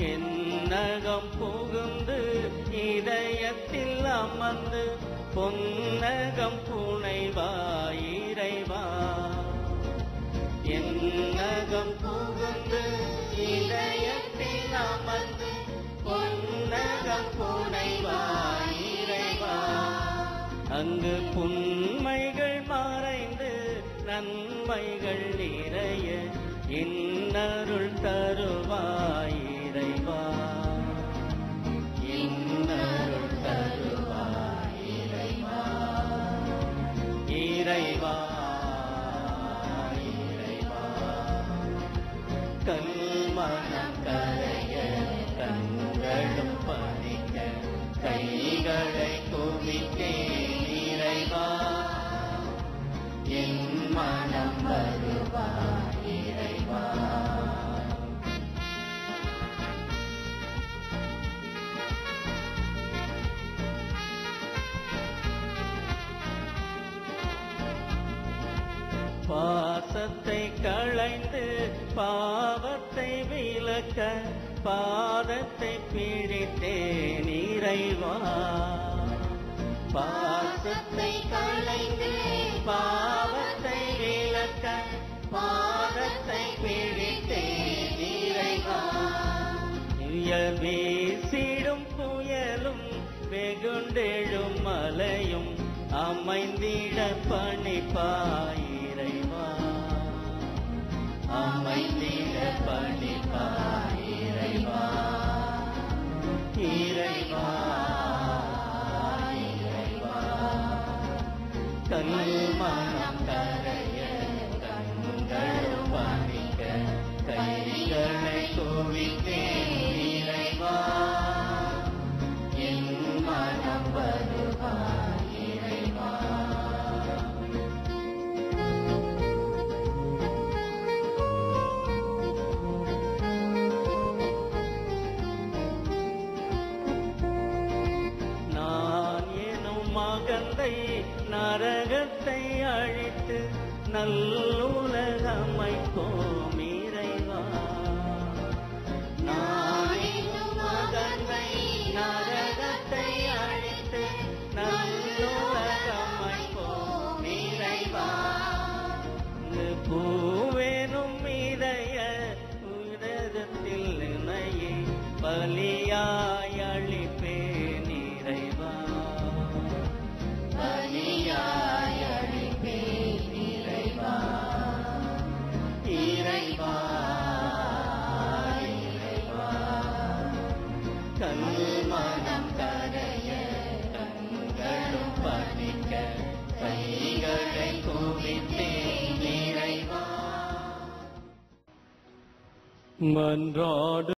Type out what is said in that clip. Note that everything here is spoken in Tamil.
என்னகம் புகுந்து இதயத்தில் அமர்ந்து பொன்னகம் புனைவாயிரைவா என்னகம் புகுந்து இதயத்தில் அமர்ந்து பொன்னகம் புனைவாயிரைவா அங்கு புண்மைகள் மறைந்து நன்மைகள் நிறைய இன்னருள் தருவாயிரைவா இன்னருள் தருவாயிரைவா இறைவா இறைவா கல்மணம் கரைய கண்களும் பணிக்க கைகளை குவித்தேன் இறைவா என் மனம் வருவா இறைவா பாசத்தை களைந்து பாவத்தை விலக்க பாதத்தை பிடித்தேன் இறைவா பாசத்தை களைந்து பாவத்தை விலக்க பாதத்தை பிடித்தேன் இறைவா புயல் வீசிடும் புயலும் வெகுண்டெழும் மலையும் அமைந்திட பணிப்பாயிரைவா அமைந்திட பணிப்பாயிரைவா இறைவா இறைவா கல்மணம் கரைய கண்களும் பணிக்க கைகளை குவித்தேன் இறைவா என் மனம் வருவா இறைவா நான் எனும் மகந்தை நரகத்தை அழித்து நல்லுலகமைப்போம் இறைவா நான் எனும் மகந்தை நரகத்தை அழித்து நல்லுலகமைப்போம் இறைவா இந்த பூவேனும் இதய உலகத்தில் நினையே பலியாய் அழிப்பேன் இறைவா பலியாய் அழிப்பேன் இறைவா இறைவா இறைவா கல்மனம் கரைய கண்களும் பணிக்க கைகளை குவித்தேன் இறைவா மன்றாடு